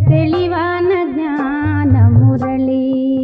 தெளிவான ஞான முரளி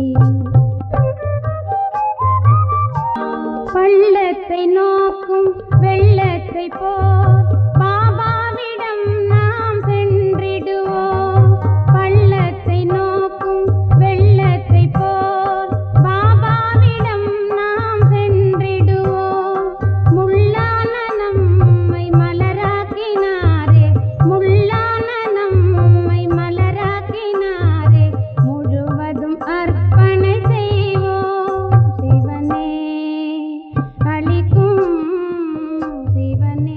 பள்ளத்தை நோக்கும் வெள்ளத்தை போல் பாபாவிடம் நாம் சென்றிடுவோம் பள்ளத்தை நோக்கும் வெள்ளத்தை போல் பாபாவிடம் நாம் சென்றிடுவோம் முள்ளான நம்மை மலராக்கினாரே முள்ளான நம்மை மலராக்கினாரே முழுவதும் அர்ப்பணை செய்வோம் சிவனே அளிக்கும் சிவனே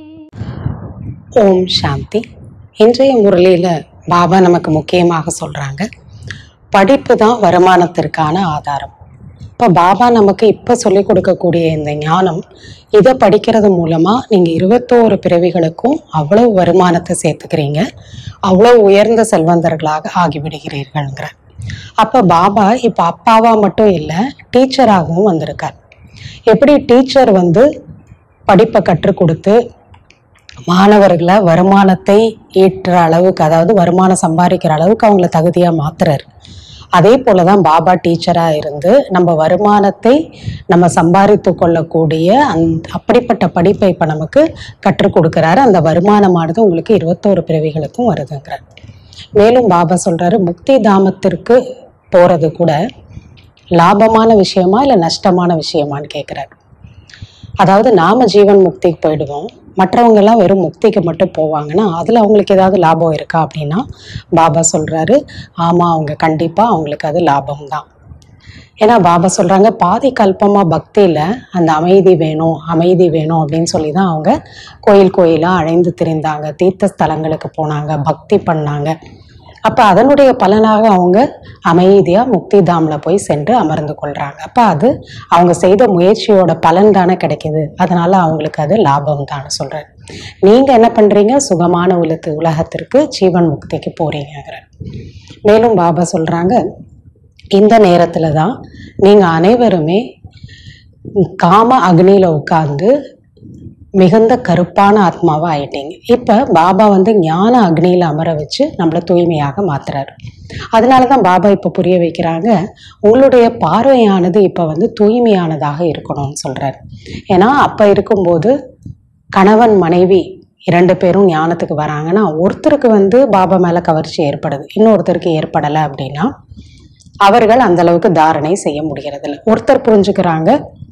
ஓம் சாந்தி இன்றைய முரளியில் பாபா நமக்கு முக்கியமாக சொல்கிறாங்க படிப்பு தான் வருமானத்திற்கான ஆதாரம் இப்போ பாபா நமக்கு இப்போ சொல்லிக் கொடுக்கக்கூடிய இந்த ஞானம் இதை படிக்கிறது மூலமாக நீங்கள் இருபத்தோரு பிறவிகளுக்கும் அவ்வளவு வருமானத்தை சேர்த்துக்கிறீங்க அவ்வளோ உயர்ந்த செல்வந்தர்களாக ஆகிவிடுகிறீர்கள்ங்கிற அப்போ பாபா இப்போ அப்பாவா மட்டும் இல்லை டீச்சராகவும் வந்திருக்கார் எப்படி டீச்சர் வந்து படிப்பை கற்றுக் கொடுத்து மாணவர்களை வருமானத்தை ஈட்டுற அளவுக்கு அதாவது வருமானம் சம்பாதிக்கிற அளவுக்கு அவங்கள தகுதியாக மாத்துறாரு அதே போல தான் பாபா டீச்சராக இருந்து நம்ம வருமானத்தை நம்ம சம்பாதித்து கொள்ளக்கூடிய அந் அப்படிப்பட்ட படிப்பை இப்போ நமக்கு கற்றுக் கொடுக்குறாரு அந்த வருமானமானது உங்களுக்கு இருபத்தோரு பிறவிகளுக்கும் வருதுங்கிறார் மேலும் பாபா சொல்றாரு முக்தி தாமத்திற்கு போகிறது கூட லாபமான விஷயமா இல்லை நஷ்டமான விஷயமான்னு கேட்குறாரு அதாவது நாம ஜீவன் முக்திக்கு போயிடுவோம் மற்றவங்க எல்லாம் வெறும் முக்திக்கு மட்டும் போவாங்கன்னா அதில் அவங்களுக்கு ஏதாவது லாபம் இருக்கா அப்படின்னா பாபா சொல்றாரு ஆமாம் அவங்க கண்டிப்பாக அவங்களுக்கு அது லாபம் தான் ஏன்னா பாபா சொல்றாங்க பாதி கல்பமாக பக்தியில் அந்த அமைதி வேணும் அமைதி வேணும் அப்படின்னு சொல்லி தான் அவங்க கோயில் கோயிலாக அழைந்து திரிந்தாங்க தீர்த்த ஸ்தலங்களுக்கு போனாங்க பக்தி பண்ணாங்க அப்போ அதனுடைய பலனாக அவங்க அமைதியாக முக்தி தாமில் போய் சென்று அமர்ந்து கொள்கிறாங்க அப்போ அது அவங்க செய்த முயற்சியோட பலன் தானே கிடைக்குது அதனால அவங்களுக்கு அது லாபம் தான் சொல்கிறேன் நீங்கள் என்ன பண்ணுறீங்க சுகமான உலகத்து உலகத்திற்கு ஜீவன் முக்திக்கு போகிறீங்கிற மேலும் பாபா சொல்கிறாங்க இந்த நேரத்தில் தான் நீங்கள் அனைவருமே காம அக்னியில் உட்கார்ந்து மிகுந்த கருப்பான ஆத்மாவா ஆயிட்டீங்க இப்போ பாபா வந்து ஞான அக்னியில் அமர வச்சு நம்மளை தூய்மையாக மாத்துறாரு அதனால தான் பாபா இப்போ புரிய வைக்கிறாங்க உங்களுடைய பார்வையானது இப்போ வந்து தூய்மையானதாக இருக்கணும்னு சொல்றாரு ஏன்னா அப்போ இருக்கும்போது கணவன் மனைவி இரண்டு பேரும் ஞானத்துக்கு வராங்கன்னா ஒருத்தருக்கு வந்து பாபா மேலே கவர்ச்சி ஏற்படுது இன்னொருத்தருக்கு ஏற்படலை அப்படின்னா அவர்கள் அந்த அளவுக்கு தாரணை செய்ய முடிகிறதில்ல ஒருத்தர் புரிஞ்சுக்கிறாங்க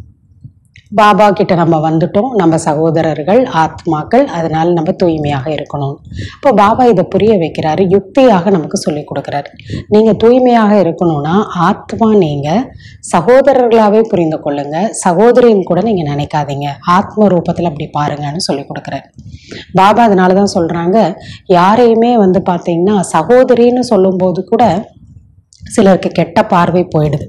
பாபா கிட்ட நம்ம வந்துட்டோம் நம்ம சகோதரர்கள் ஆத்மாக்கள் அதனால நம்ம தூய்மையாக இருக்கணும் இப்போ பாபா இதை புரிய வைக்கிறாரு யுக்தியாக நமக்கு சொல்லி கொடுக்குறாரு நீங்கள் தூய்மையாக இருக்கணும்னா ஆத்மா நீங்கள் சகோதரர்களாகவே புரிந்து கொள்ளுங்க சகோதரின்னு கூட நீங்கள் நினைக்காதீங்க ஆத்ம ரூபத்தில் அப்படி பாருங்கன்னு சொல்லி கொடுக்குறாரு பாபா அதனால தான் சொல்கிறாங்க யாரையுமே வந்து பார்த்தீங்கன்னா சகோதரின்னு சொல்லும்போது கூட சிலருக்கு கெட்ட பார்வை போயிடுது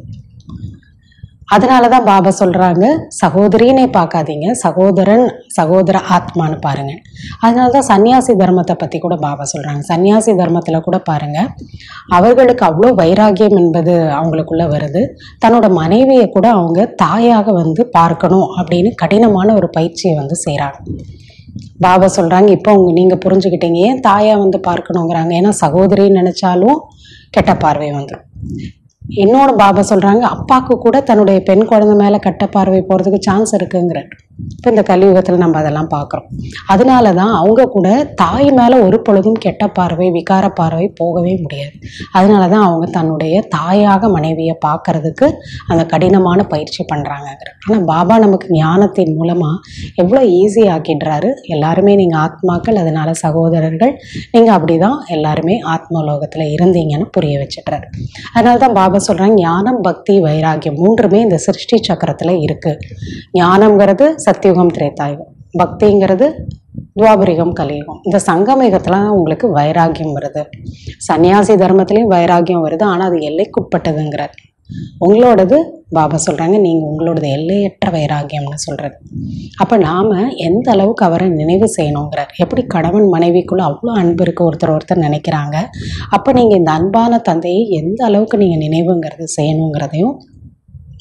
அதனால தான் பாபா சொல்கிறாங்க சகோதரினே பார்க்காதீங்க சகோதரன் சகோதர ஆத்மான்னு பாருங்க அதனால தான் சன்னியாசி தர்மத்தை பற்றி கூட பாபா சொல்கிறாங்க சன்னியாசி தர்மத்தில் கூட பாருங்க அவர்களுக்கு அவ்வளோ வைராகியம் என்பது அவங்களுக்குள்ள வருது தன்னோட மனைவியை கூட அவங்க தாயாக வந்து பார்க்கணும் அப்படின்னு கடினமான ஒரு பயிற்சியை வந்து செய்கிறாங்க பாபா சொல்கிறாங்க இப்போ உங்க நீங்கள் புரிஞ்சுக்கிட்டீங்க ஏன் தாயா வந்து பார்க்கணுங்கிறாங்க ஏன்னா சகோதரின்னு நினச்சாலும் கெட்ட பார்வை வந்துடும் இன்னொன்று பாபா சொல்கிறாங்க அப்பாவுக்கு கூட தன்னுடைய பெண் குழந்தை மேலே கெட்ட பார்வை போகிறதுக்கு சான்ஸ் இருக்குங்கிற இப்போ இந்த கலியுகத்தில் நம்ம அதெல்லாம் பார்க்குறோம் அதனால தான் அவங்க கூட தாய் மேலே ஒரு பொழுதும் கெட்ட பார்வை விகார பார்வை போகவே முடியாது அதனால தான் அவங்க தன்னுடைய தாயாக மனைவியை பார்க்கறதுக்கு அந்த கடினமான பயிற்சி பண்ணுறாங்கங்கிற ஆனால் பாபா நமக்கு ஞானத்தின் மூலமாக எவ்வளோ ஈஸி ஆக்கிடுறாரு எல்லாருமே நீங்கள் ஆத்மாக்கள் அதனால சகோதரர்கள் நீங்கள் அப்படி தான் எல்லாருமே ஆத்மலோகத்தில் இருந்தீங்கன்னு புரிய வச்சிடுறாரு அதனால தான் பாபா சொல்கிறாங்க ஞானம் பக்தி வைராகியம் மூன்றுமே இந்த சிருஷ்டி சக்கரத்தில் இருக்குது ஞானம்ங்கிறது சத்தியுகம் திரேதாயுகம் பக்திங்கிறது துவாபரிகம் கலியுகம் இந்த சங்கமயுகத்தில் தான் உங்களுக்கு வைராகியம் வருது சன்னியாசி தர்மத்திலையும் வைராகியம் வருது ஆனால் அது எல்லைக்குட்பட்டதுங்கிறார் உங்களோடது பாபா சொல்கிறாங்க நீங்கள் உங்களோடது எல்லையற்ற வைராகியம்னு சொல்கிறது அப்போ நாம் எந்த அளவுக்கு அவரை நினைவு செய்யணுங்கிறார் எப்படி கணவன் மனைவிக்குள்ளே அவ்வளோ அன்பு இருக்குது ஒருத்தர் ஒருத்தர் நினைக்கிறாங்க அப்போ நீங்கள் இந்த அன்பான தந்தையை எந்த அளவுக்கு நீங்கள் நினைவுங்கிறது செய்யணுங்கிறதையும்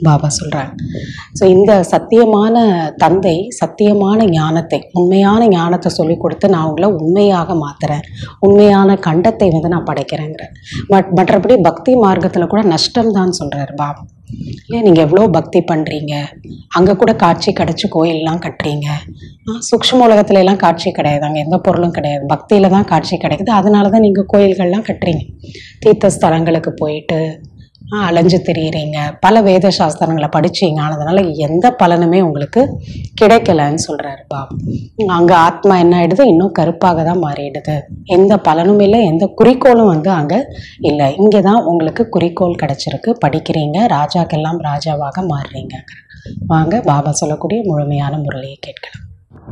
பாபா சொல்றாங்க ஸோ இந்த சத்தியமான தந்தை சத்தியமான ஞானத்தை உண்மையான ஞானத்தை சொல்லி கொடுத்து நான் உங்களை உண்மையாக மாத்துறேன் உண்மையான கண்டத்தை வந்து நான் படைக்கிறேங்கிறேன் பட் மற்றபடி பக்தி மார்க்கத்தில் கூட நஷ்டம் தான் சொல்றாரு பாபா இல்லையா நீங்கள் எவ்வளோ பக்தி பண்ணுறீங்க அங்கே கூட காட்சி கிடச்சி கோயிலெலாம் கட்டுறீங்க ஆ, சூக்ஷ்ம உலகத்துல எல்லாம் காட்சி கிடையாது அங்கே எந்த பொருளும் கிடையாது பக்தியில் தான் காட்சி கிடைக்குது அதனால தான் நீங்கள் கோயில்கள்லாம் கட்டுறீங்க தீர்த்த ஸ்தலங்களுக்கு போயிட்டு ஆ, அலைஞ்சு திரியிறீங்க பல வேத சாஸ்திரங்களை படிச்சீங்க அதனால எந்த பலனுமே உங்களுக்கு கிடைக்கலன்னு சொல்றாரு பாபு அங்க ஆத்மா என்ன ஆயிடுது இன்னும் கருப்பாக தான் மாறிடுது எந்த பலனும் இல்லை எந்த குறிக்கோளும் வந்து அங்க இல்லை இங்கே தான் உங்களுக்கு குறிக்கோள் கிடைச்சிருக்கு படிக்கிறீங்க ராஜாக்கெல்லாம் ராஜாவாக மாறுறீங்க வாங்க பாபா சொல்லக்கூடிய முழுமையான முரளியை கேட்கலாம்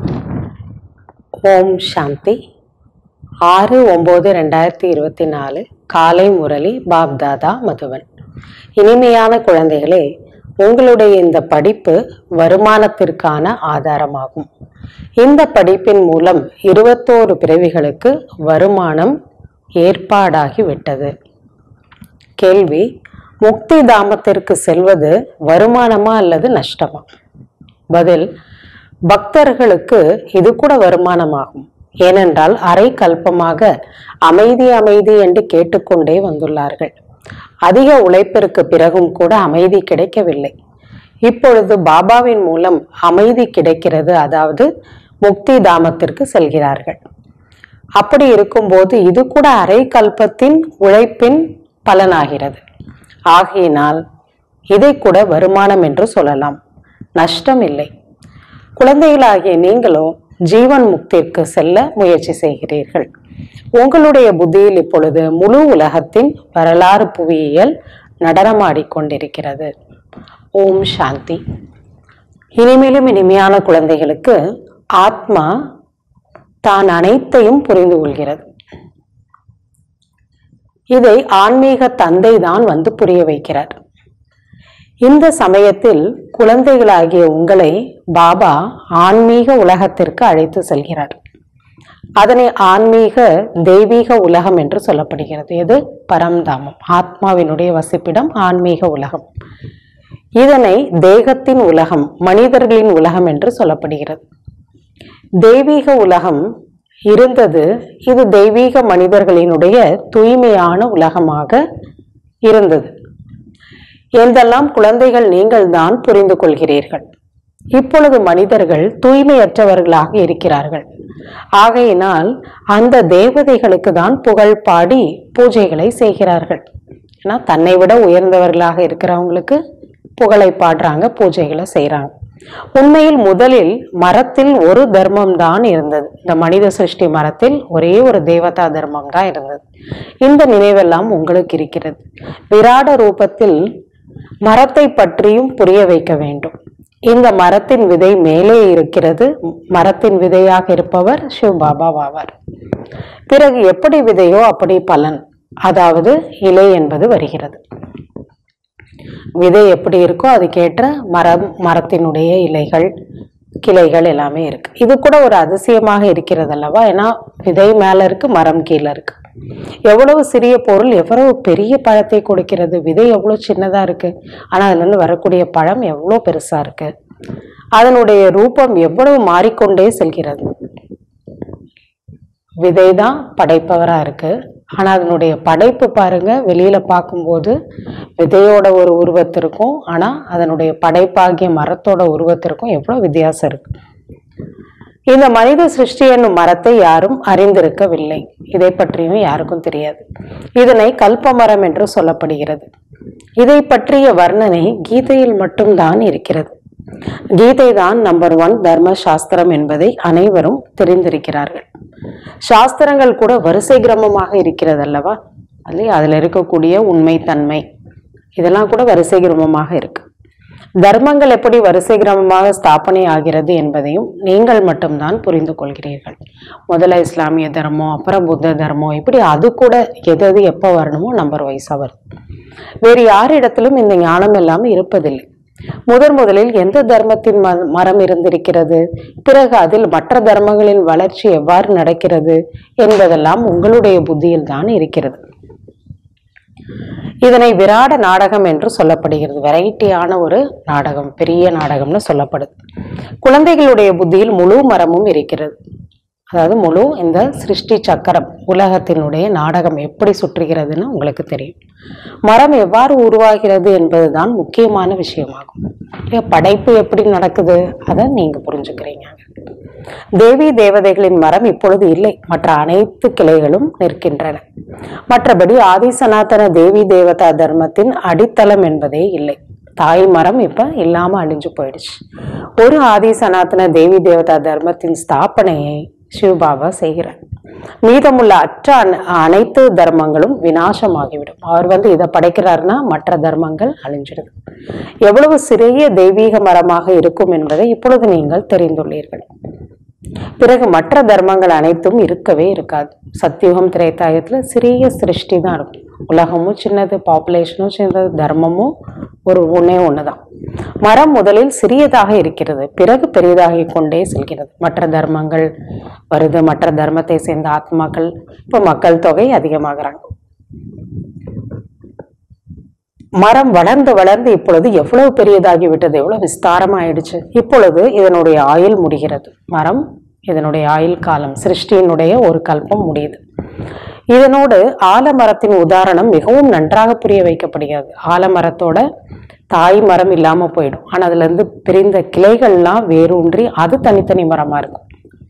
ஓம் சாந்தி ஆறு ஒம்பது ரெண்டாயிரத்தி இருபத்தி நாலு காலை முரளி பாப்தாதா மதுவன் இனிமையான குழந்தைகளே உங்களுடைய இந்த படிப்பு வருமானத்திற்கான ஆதாரமாகும் இந்த படிப்பின் மூலம் இருபத்தோரு பிறவிகளுக்கு வருமானம் ஏற்பாடாகி விட்டது கேள்வி முக்தி தாமத்திற்கு செல்வது வருமானமா அல்லது நஷ்டமா பதில் பக்தர்களுக்கு இது கூட வருமானமாகும் ஏனென்றால் அரை கல்பமாக அமைதி அமைதி என்று கேட்டுக்கொண்டே வந்துள்ளார்கள் அதிக உழைப்பிற்கு பிறகும் கூட அமைதி கிடைக்கவில்லை இப்பொழுது பாபாவின் மூலம் அமைதி கிடைக்கிறது அதாவது முக்தி தாமத்திற்கு செல்கிறார்கள் அப்படி இருக்கும்போது இது கூட அரை கல்பத்தின் உழைப்பின் பலனாகிறது ஆகையினால் இதை கூட வருமானம் என்று சொல்லலாம் நஷ்டம் இல்லை குழந்தைகளாகிய நீங்களும் ஜீவன் முக்திற்கு செல்ல முயற்சி செய்கிறீர்கள் உங்களுடைய புத்தியில் இப்பொழுது முழு உலகத்தின் வரலாறு புவியியல் நடனமாடிக்கொண்டிருக்கிறது ஓம் சாந்தி இனிமேலும் இனிமையான குழந்தைகளுக்கு ஆத்மா தான் அனைத்தையும் புரிந்து கொள்கிறது இதை ஆன்மீக தந்தை தான் வந்து புரிய வைக்கிறார் இந்த சமயத்தில் குழந்தைகளாகிய உங்களை பாபா ஆன்மீக உலகத்திற்கு அழைத்து செல்கிறார் அதனை ஆன்மீக தெய்வீக உலகம் என்று சொல்லப்படுகிறது இது பரம்தாமம் ஆத்மாவினுடைய வசிப்பிடம் ஆன்மீக உலகம் இதனை தேகத்தின் உலகம் மனிதர்களின் உலகம் என்று சொல்லப்படுகிறது தெய்வீக உலகம் இருந்தது இது தெய்வீக மனிதர்களினுடைய தூய்மையான உலகமாக இருந்தது என்றெல்லாம் குழந்தைகள் நீங்கள் தான் புரிந்து கொள்கிறீர்கள் இப்பொழுது மனிதர்கள் தூய்மையற்றவர்களாக இருக்கிறார்கள் ஆகையினால் அந்த தேவதைகளுக்கு தான் புகழ் பாடி பூஜைகளை செய்கிறார்கள் ஏன்னா தன்னை விட உயர்ந்தவர்களாக இருக்கிறவங்களுக்கு புகழை பாடுறாங்க பூஜைகளை செய்றாங்க உண்மையில் முதலில் மரத்தில் ஒரு தர்மம் தான் இருந்தது இந்த மனித சிருஷ்டி மரத்தில் ஒரே ஒரு தேவதா தர்மம் தான் இருந்தது இந்த நினைவெல்லாம் உங்களுக்கு இருக்கிறது விராட ரூபத்தில் மரத்தை பற்றியும் புரிய வைக்க வேண்டும் இந்த மரத்தின் விதை மேலே இருக்கிறது மரத்தின் விதையாக இருப்பவர் சிவ் பாபா ஆவார் பிறகு எப்படி விதையோ அப்படி பலன் அதாவது இலை என்பது வருகிறது விதை எப்படி இருக்கோ அதுக்கேற்ற மரம் மரத்தினுடைய இலைகள் கிளைகள் எல்லாமே இருக்கு இது கூட ஒரு அதிசயமாக இருக்கிறது அல்லவா ஏன்னா விதை மேல இருக்கு மரம் கீழே இருக்கு எவ்வளவு சிறிய பொருள் எவ்வளவு பெரிய பழத்தை கொடுக்கிறது விதை எவ்வளவு சின்னதா இருக்கு ஆனா அதுல இருந்து வரக்கூடிய பழம் எவ்வளவு பெருசா இருக்கு அதனுடைய ரூபம் எவ்வளவு மாறிக்கொண்டே செல்கிறது விதை தான் படைப்பவரா இருக்கு ஆனா அதனுடைய படைப்பு பாருங்க வெளியில பார்க்கும்போது விதையோட ஒரு உருவத்திற்கும் ஆனா அதனுடைய படைப்பாகிய மரத்தோட உருவத்திற்கும் எவ்வளவு வித்தியாசம் இருக்கு இந்த மனித சிருஷ்டி என்னும் மரத்தை யாரும் அறிந்திருக்கவில்லை இதை பற்றியும் யாருக்கும் தெரியாது இதனை கல்பமரம் என்று சொல்லப்படுகிறது இதை பற்றிய வர்ணனை கீதையில் மட்டும்தான் இருக்கிறது கீதை தான் நம்பர் ஒன் தர்ம சாஸ்திரம் என்பதை அனைவரும் தெரிந்திருக்கிறார்கள் சாஸ்திரங்கள் கூட வரிசை கிரமமாக இருக்கிறது அல்லவா அல்லையா அதில் இருக்கக்கூடிய உண்மை தன்மை இதெல்லாம் கூட வரிசை கிரமமாக இருக்கு தர்மங்கள் எப்படி வரிசை கிரமமாக ஸ்தாபனை ஆகிறது என்பதையும் நீங்கள் மட்டும்தான் புரிந்து கொள்கிறீர்கள் முதல்ல இஸ்லாமிய தர்மம் அப்புறம் புத்த தர்மம் இப்படி அது கூட எது எது எப்போ வரணுமோ நம்பர் வைஸாக வருது வேறு யாரிடத்திலும் இந்த ஞானம் எல்லாம் இருப்பதில்லை முதன் முதலில் எந்த தர்மத்தின் ம- மரம் இருந்திருக்கிறது பிறகு அதில் மற்ற தர்மங்களின் வளர்ச்சி எவ்வாறு நடக்கிறது என்பதெல்லாம் உங்களுடைய புத்தியில் தான் இருக்கிறது இதனை விராட நாடகம் என்று சொல்லப்படுகிறது வெரைட்டியான ஒரு நாடகம் பெரிய நாடகம்னு சொல்லப்படுது குழந்தைகளுடைய புத்தியில் முழு மரமும் இருக்கிறது அதாவது முழு இந்த சிருஷ்டி சக்கரம் உலகத்தினுடைய நாடகம் எப்படி சுற்றுகிறதுன்னு உங்களுக்கு தெரியும் மரம் எவ்வாறு உருவாகிறது என்பதுதான் முக்கியமான விஷயமாகும் இல்லையா படைப்பு எப்படி நடக்குது அதை நீங்க புரிஞ்சுக்கிறீங்க தேவி தேவதைகளின் மரம் இப்பொழுது இல்லை மற்ற அனைத்து கிளைகளும் நிற்கின்றன மற்றபடி ஆதி சனாதன தேவி தேவதா தர்மத்தின் அடித்தளம் என்பதே இல்லை தாய் மரம் இப்ப இல்லாம அழிஞ்சு போயிடுச்சு ஒரு ஆதி சனாதன தேவி தேவதா தர்மத்தின் ஸ்தாபனையை சிவபாபா செய்கிறார் மீதமுள்ள அற்ற அன- அனைத்து தர்மங்களும் வினாசமாகிவிடும் அவர் வந்து இதை படைக்கிறாருன்னா மற்ற தர்மங்கள் அழிஞ்சிடுது எவ்வளவு சிறிய தெய்வீக மரமாக இருக்கும் என்பதை இப்பொழுது நீங்கள் தெரிந்துள்ளீர்கள் பிறகு மற்ற தர்மங்கள் அனைத்தும் இருக்கவே இருக்காது சத்தியுகம் திரேதாயத்துல சிறிய சிருஷ்டி தான் இருக்கும் உலகமும் சின்னது பாப்புலேஷனும் சின்னது தர்மமும் ஒரு ஒண்ணே ஒண்ணுதான் மரம் முதலில் சிறியதாக இருக்கிறது பிறகு பெரியதாகி கொண்டே செல்கிறது மற்ற தர்மங்கள் வருது மற்ற தர்மத்தை சேர்ந்த ஆத்மாக்கள் இப்போ மக்கள் தொகை அதிகமாகறாங்க மரம் வளர்ந்து வளர்ந்து இப்பொழுது எவ்வளவு பெரியதாகி விட்டது எவ்வளவு விஸ்தாரமாயிடுச்சு இப்பொழுது இதனுடைய ஆயுள் முடிகிறது மரம் இதனுடைய ஆயுள் காலம் சிருஷ்டியினுடைய ஒரு கல்பம் முடியுது இதனோடு ஆலமரத்தின் உதாரணம் மிகவும் நன்றாக புரிய வைக்கப்படுகிறது ஆலமரத்தோட தாய் மரம் இல்லாம போயிடும் ஆனா அதுல இருந்து பிரிந்த கிளைகள்லாம் வேரூன்றி அது தனித்தனி மரமா இருக்கும்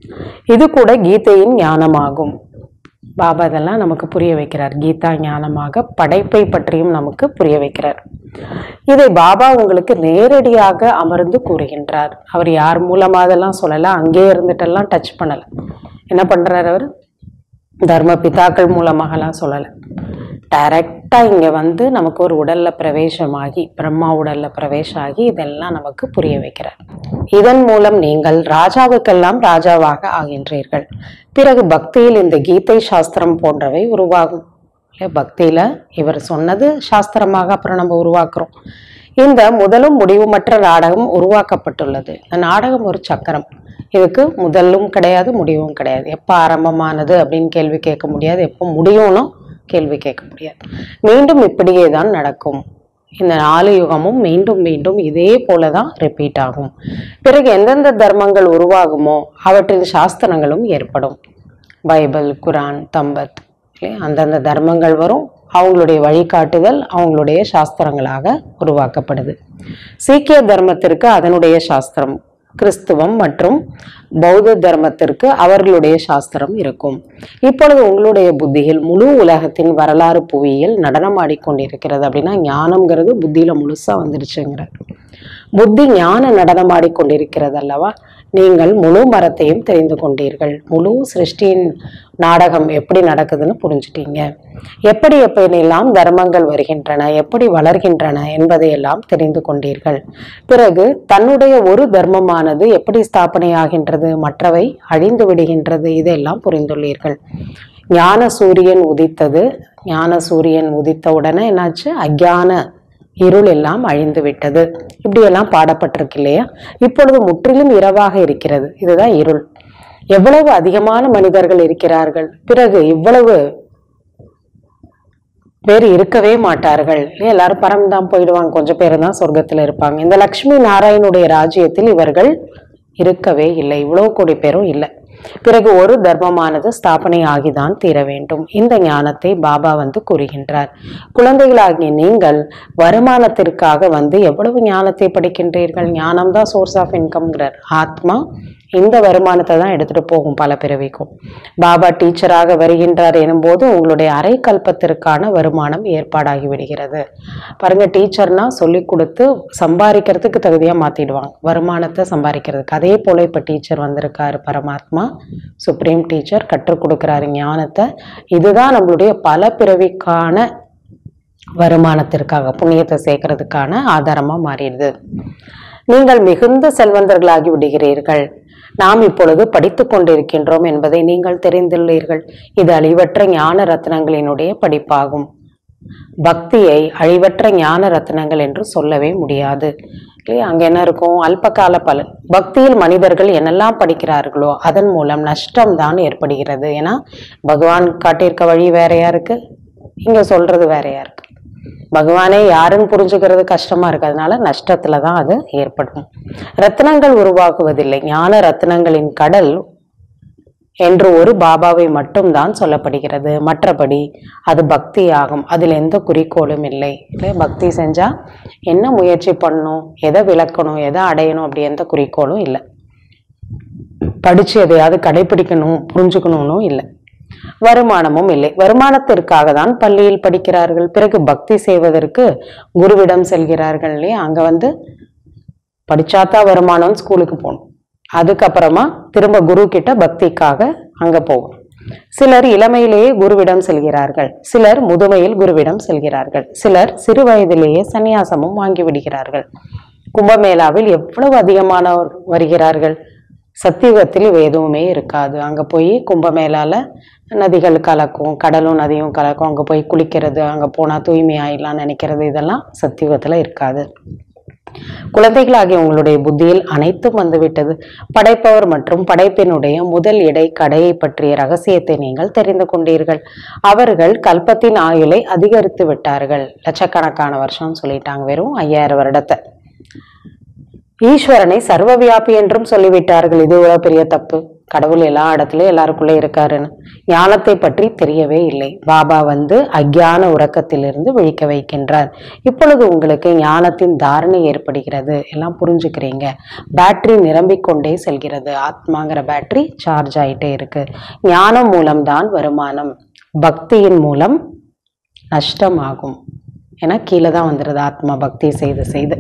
இது கூட கீதையின் ஞானமாகும் பாபா இதெல்லாம் நமக்கு புரிய வைக்கிறார் கீதா ஞானமாக படைப்பை பற்றியும் நமக்கு புரிய வைக்கிறார் இதை பாபா உங்களுக்கு நேரடியாக அமர்ந்து கூறுகின்றார் அவர் யார் மூலமா அதெல்லாம் சொல்லல அங்கேயே இருந்துட்டெல்லாம் டச் பண்ணல என்ன பண்றாரு அவர் தர்ம பிதாக்கள் மூலமாகலாம் சொல்லல டைரக்டா இங்க வந்து நமக்கு ஒரு உடல்ல பிரவேசமாகி பிரம்மா உடல்ல பிரவேசம் ஆகி இதெல்லாம் நமக்கு புரிய வைக்கிறார் இதன் மூலம் நீங்கள் ராஜாவுக்கெல்லாம் ராஜாவாக ஆகின்றீர்கள் பிறகு பக்தியில் இந்த கீதை சாஸ்திரம் போன்றவை உருவாகும் இல்லையா? பக்தியில இவர் சொன்னது சாஸ்திரமாக அப்புறம் நம்ம உருவாக்குறோம் இந்த முதலும் முடிவுமற்ற நாடகம் உருவாக்கப்பட்டுள்ளது இந்த நாடகம் ஒரு சக்கரம் இதுக்கு முதலும் கிடையாது முடிவும் கிடையாது எப்போ ஆரம்பமானது அப்படின்னு கேள்வி கேட்க முடியாது எப்போ முடியும்னு கேள்வி கேட்க முடியாது மீண்டும் இப்படியே தான் நடக்கும் இந்த நாலு யுகமும் மீண்டும் மீண்டும் இதே போல தான் ரிப்பீட் ஆகும் பிறகு எந்தெந்த தர்மங்கள் உருவாகுமோ அவற்றின் சாஸ்திரங்களும் ஏற்படும் பைபிள் குரான் தம்பத் இல்லையா? அந்தந்த தர்மங்கள் வரும் அவங்களுடைய வழிகாட்டுதல் அவங்களுடைய சாஸ்திரங்களாக உருவாக்கப்படுது சீக்கிய தர்மத்திற்கு அதனுடைய சாஸ்திரம் கிறிஸ்துவம் மற்றும் பௌத்த தர்மத்திற்கு அவர்களுடைய சாஸ்திரம் இருக்கும் இப்பொழுது உங்களுடைய புத்தியில் முழு உலகத்தின் வரலாறு புவியியல் நடனமாடிக்கொண்டிருக்கிறது அப்படின்னா ஞானம்ங்கிறது புத்தியில முழுசா வந்துருச்சுங்கிறார் புத்தி ஞான நடனமாடிக்கொண்டிருக்கிறது அல்லவா நீங்கள் முழு மரத்தையும் தெரிந்து கொண்டீர்கள் முழு சிருஷ்டியின் நாடகம் எப்படி நடக்குதுன்னு புரிஞ்சுட்டீங்க எப்படி எப்படியெல்லாம் தர்மங்கள் வருகின்றன எப்படி வளர்கின்றன என்பதையெல்லாம் தெரிந்து கொண்டீர்கள் பிறகு தன்னுடைய ஒரு தர்மமானது எப்படி ஸ்தாபனையாகின்றது மற்றவை அழிந்து விடுகின்றது இதெல்லாம் புரிந்துள்ளீர்கள் ஞான சூரியன் உதித்தது ஞான சூரியன் உதித்த உடனே என்னாச்சு அஞ்ஞான இருள் எல்லாம் அழிந்து விட்டது இப்படியெல்லாம் பாடப்பட்டிருக்கு இல்லையா இப்பொழுது முற்றிலும் இரவாக இருக்கிறது இதுதான் இருள் எவ்வளவு அதிகமான மனிதர்கள் இருக்கிறார்கள் பிறகு இவ்வளவு பேர் இருக்கவே மாட்டார்கள் இல்லையா? எல்லாரும் பரம்தான் போயிடுவாங்க கொஞ்சம் பேர் தான் சொர்க்கத்துல இருப்பாங்க இந்த லக்ஷ்மி நாராயணுடைய ராஜ்யத்தில் இவர்கள் இருக்கவே இல்லை இவ்வளவு கோடி பேரும் இல்லை பிறகு ஒரு தர்மமானது ஸ்தாபனை ஆகிதான் தீர வேண்டும் இந்த ஞானத்தை பாபா வந்து கூறுகின்றார் குழந்தைகளாகிய நீங்கள் வருமானத்திற்காக வந்து எவ்வளவு ஞானத்தை படிக்கின்றீர்கள் ஞானம் தான் சோர்ஸ் ஆஃப் இன்கம்ங்கிறார் ஆத்மா இந்த வருமானத்தை தான் எடுத்துட்டு போகும் பல பிறவிக்கும் பாபா டீச்சராக வருகின்றார் எனும்போது உங்களுடைய அரை கல்பத்திற்கான வருமானம் ஏற்பாடாகி விடுகிறது பாருங்க டீச்சர்னா சொல்லி கொடுத்து சம்பாதிக்கிறதுக்கு தகுதியா மாத்திடுவாங்க வருமானத்தை சம்பாதிக்கிறதுக்கு அதே போல இப்ப டீச்சர் வந்திருக்காரு பரமாத்மா சுப்ரீம் டீச்சர் கற்றுக் கொடுக்கிறாரு ஞானத்தை இதுதான் நம்மளுடைய பல பிறவிக்கான வருமானத்திற்காக புண்ணியத்தை சேர்க்கறதுக்கான ஆதாரமா மாறிடுது நீங்கள் மிகுந்த செல்வந்தர்களாகி விடுகிறீர்கள் நாம் இப்பொழுது படித்துக் கொண்டிருக்கின்றோம் என்பதை நீங்கள் தெரிந்துள்ளீர்கள் இது அழிவற்ற ஞான ரத்னங்களினுடைய படிப்பாகும் பக்தியை அழிவற்ற ஞான ரத்னங்கள் என்று சொல்லவே முடியாது இல்லையா? அங்க என்ன இருக்கும் அல்பகால பலன் பக்தியில் மனிதர்கள் என்னெல்லாம் படிக்கிறார்களோ அதன் மூலம் நஷ்டம் தான் ஏற்படுகிறது ஏன்னா பகவான் காட்டியிருக்க வழி வேறையா இருக்கு இங்க சொல்றது வேறையா இருக்கு பகவானே யாருன்னு புரிஞ்சுக்கிறது கஷ்டமா இருக்கிறதுனால நஷ்டத்துல தான் அது ஏற்படும் ரத்தினங்கள் உருவாகுவதில்லை ஞான ரத்தினங்களின் கடல் என்று ஒரு பாபாவை மட்டும்தான் சொல்லப்படுகிறது மற்றபடி அது பக்தி ஆகும் அதில் எந்த குறிக்கோளும் இல்லை இல்லை பக்தி செஞ்சா என்ன முயற்சி பண்ணணும் எதை விளக்கணும் எதை அடையணும் அப்படி எந்த குறிக்கோளும் இல்லை படிச்சு எதையாவது கடைபிடிக்கணும் புரிஞ்சுக்கணும்னு இல்லை வருமானமும் இல்லை வருமானத்திற்காக தான் பள்ளியில் படிக்கிறார்கள் பிறகு பக்தி செய்வதற்கு குருவிடம் செல்கிறார்கள் இல்லையா அங்க வந்து படிச்சாதான் வருமானம் ஸ்கூலுக்கு போகணும் அதுக்கப்புறமா திரும்ப குரு கிட்ட பக்திக்காக அங்க போகும் சிலர் இளமையிலேயே குருவிடம் செல்கிறார்கள் சிலர் முதுமையில் குருவிடம் செல்கிறார்கள் சிலர் சிறு வயதிலேயே சந்நியாசமும் வாங்கி விடுகிறார்கள் கும்பமேளாவில் எவ்வளவு அதிகமானவர் வருகிறார்கள் சத்தியுகத்தில் இவை எதுவுமே இருக்காது அங்க போய் கும்பமேளால நதிகள் கலக்கும் கடலும் நதியும் கலக்கும் அங்க போய் குளிக்கிறது அங்க போனா தூய்மை ஆயிடலாம் நினைக்கிறது இதெல்லாம் சத்தியுகத்துல இருக்காது குழந்தைகளாகிய உங்களுடைய புத்தியில் அனைத்தும் வந்துவிட்டது படைப்பவர் மற்றும் படைப்பினுடைய முதல் இடை கடையை பற்றிய ரகசியத்தை நீங்கள் தெரிந்து கொண்டீர்கள் அவர்கள் கல்பத்தின் ஆயுளை அதிகரித்து விட்டார்கள் லட்சக்கணக்கான வருஷம் சொல்லிட்டாங்க வெறும் ஐயாயிரம் வருடத்தை ஈஸ்வரனை சர்வவியாபி என்றும் சொல்லிவிட்டார்கள் இது எவ்வளவு பெரிய தப்பு கடவுள் எல்லா இடத்துலயும் எல்லாருக்குள்ளே இருக்காருன்னு ஞானத்தை பற்றி தெரியவே இல்லை பாபா வந்து அக்ஞான உறக்கத்திலிருந்து விழிக்க வைக்கின்றார் இப்பொழுது உங்களுக்கு ஞானத்தின் தாரணை ஏற்படுகிறது எல்லாம் புரிஞ்சுக்கிறீங்க பேட்டரி நிரம்பிக் கொண்டே செல்கிறது ஆத்மாங்கிற பேட்டரி சார்ஜ் ஆயிட்டே இருக்கு ஞானம் மூலம்தான் வருமானம் பக்தியின் மூலம் நஷ்டமாகும் ஏன்னா கீழே தான் வந்துடுது ஆத்மா பக்தி செய்து செய்து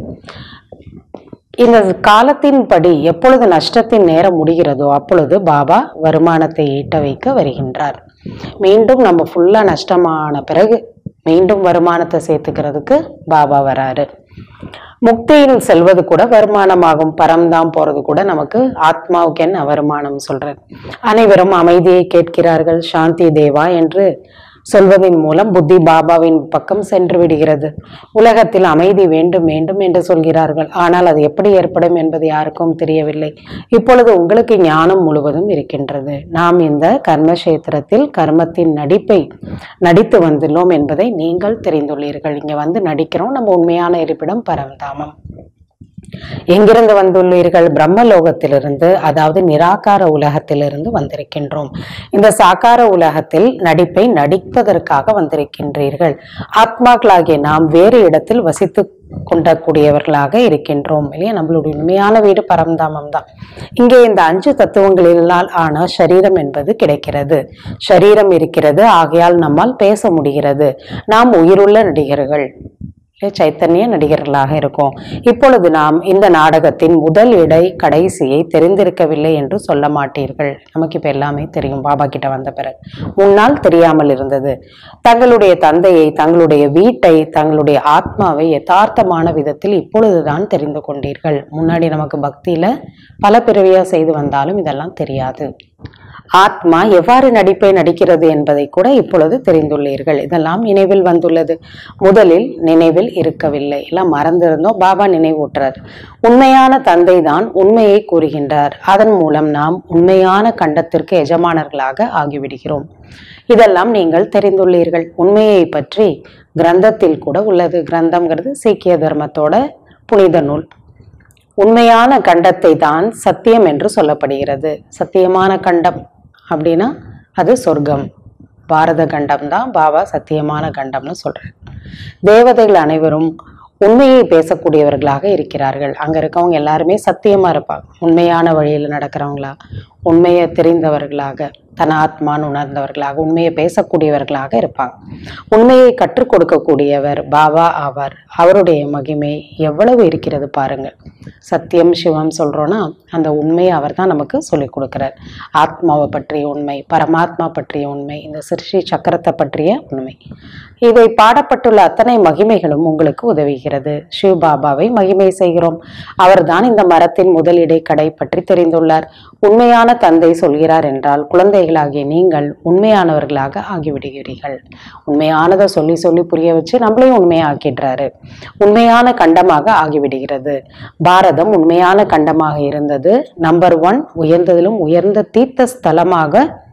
இந்த காலத்தின்படி எப்பொழுது நஷ்டத்தின் நேரம் முடிகிறதோ அப்பொழுது பாபா வருமானத்தை ஈட்ட வைக்க வருகின்றார் மீண்டும் நம்ம ஃபுல்லா நஷ்டமான பிறகு மீண்டும் வருமானத்தை சேர்த்துக்கிறதுக்கு பாபா வராரு முக்தியில் செல்வது கூட வருமானமாகும் பரம்தான் போறது கூட நமக்கு ஆத்மாவுக்கு என்ன வருமானம் சொல்றார் அனைவரும் அமைதியை கேட்கிறார்கள் சாந்தி தேவா என்று சொல்வதன் மூலம் புத்தி பாபாவின் பக்கம் சென்று விடுகிறது உலகத்தில் அமைதி வேண்டும் வேண்டும் என்று சொல்கிறார்கள் ஆனால் அது எப்படி ஏற்படும் என்பது யாருக்கும் தெரியவில்லை இப்பொழுது உங்களுக்கு ஞானம் முழுவதும் இருக்கின்றது நாம் இந்த கர்மக்ஷேத்திரத்தில் கர்மத்தின் நடிப்பை நடித்து வந்துள்ளோம் என்பதை நீங்கள் தெரிந்துள்ளீர்கள் இங்க வந்து நடிக்கிறோம் நம்ம உண்மையான இருப்பிடம் பரந்தாமம் எங்கிருந்து வந்துள்ளீர்கள் பிரம்மலோகத்திலிருந்து அதாவது நிராகார உலகத்திலிருந்து வந்திருக்கின்றோம் இந்த சாகார உலகத்தில் நடிப்பை நடிப்பதற்காக வந்திருக்கின்றீர்கள் ஆத்மாக்களாகிய நாம் வேறு இடத்தில் வசித்து கொண்டக்கூடியவர்களாக இருக்கின்றோம் இல்லையா நம்மளுடைய உண்மையான வீடு பரந்தாமம் தான் இங்கே இந்த அஞ்சு தத்துவங்களினால் ஆன சரீரம் என்பது கிடைக்கிறது சரீரம் இருக்கிறது ஆகையால் நம்மால் பேச முடிகிறது நாம் உயிருள்ள நடிகர்கள் இல்லை, சைத்தன்ய நடிகர்களாக இருக்கோம் இப்பொழுது நாம் இந்த நாடகத்தின் முதல் இடை கடைசியை தெரிந்திருக்கவில்லை என்று சொல்ல மாட்டீர்கள் நமக்கு இப்ப எல்லாமே தெரியும் பாபா கிட்ட வந்த பிறகு முன்னால் தெரியாமல் இருந்தது தங்களுடைய தந்தையை தங்களுடைய வீட்டை தங்களுடைய ஆத்மாவை யதார்த்தமான விதத்தில் இப்பொழுதுதான் தெரிந்து கொண்டீர்கள் முன்னாடி நமக்கு பக்தியில பல பிறவியா செய்து வந்தாலும் இதெல்லாம் தெரியாது ஆத்மா எவ்வாறு நடிப்பை நடிக்கிறது என்பதை கூட இப்பொழுது தெரிந்துள்ளீர்கள் இதெல்லாம் நினைவில் வந்துள்ளது முதலில் நினைவில் இருக்கவில்லை எல்லாம் மறந்திருந்தோம் பாபா நினைவூட்டுறார் உண்மையான தந்தை தான் உண்மையை கூறுகின்றார் அதன் மூலம் நாம் உண்மையான கண்டத்திற்கு எஜமானர்களாக ஆகிவிடுகிறோம் இதெல்லாம் நீங்கள் தெரிந்துள்ளீர்கள் உண்மையை பற்றி கிரந்தத்தில் கூட உள்ளது கிரந்தம்ங்கிறது சீக்கிய தர்மத்தோட புனித நூல் உண்மையான கண்டத்தை தான் சத்தியம் என்று சொல்லப்படுகிறது சத்தியமான கண்டம் அப்படின்னா அது சொர்க்கம் பாரத கண்டம் தான் பாபா சத்தியமான கண்டம்னு சொல்றாரு தேவதைகள் அனைவரும் உண்மையை பேசக்கூடியவர்களாக இருக்கிறார்கள் அங்க இருக்கவங்க எல்லாருமே சத்தியமா இருப்பாங்க உண்மையான வழியில் நடக்கிறவங்களா உண்மையை தெரிந்தவர்களாக தன் ஆத்மான்னு உணர்ந்தவர்களாக உண்மையை பேசக்கூடியவர்களாக இருப்பாங்க உண்மையை கற்றுக் கொடுக்கக்கூடியவர் பாபா ஆவார் அவருடைய மகிமை எவ்வளவு இருக்கிறது பாருங்கள் சத்தியம் சிவம் சொல்றோம்னா அந்த உண்மையை அவர் தான் நமக்கு சொல்லிக் கொடுக்கிறார் ஆத்மாவை பற்றிய உண்மை பரமாத்மா பற்றிய உண்மை இந்த சிருஷ்டி சக்கரத்தை பற்றிய உண்மை இவை பாடப்பட்டுள்ள அத்தனை மகிமைகளும் உங்களுக்கு உதவுகிறது சிவ பாபாவை மகிமை செய்கிறோம் அவர்தான் இந்த மரத்தின் முதல் இடைக்கடை பற்றி தெரிந்துள்ளார் உண்மையான தந்தை சொல்கிறார் என்றால் குழந்தைகளாகிய நீங்கள் உண்மையானவர்களாக ஆகிவிடுகிறீர்கள் உண்மையானதை சொல்லி சொல்லி புரிய வச்சு நம்மளையும் உண்மையாக்கிடுறாரு உண்மையான கண்டமாக ஆகிவிடுகிறது பாரதம் உண்மையான கண்டமாக இருந்தது நம்பர் ஒன் உயர்ந்ததிலும் உயர்ந்த தீர்த்த ஸ்தலமாக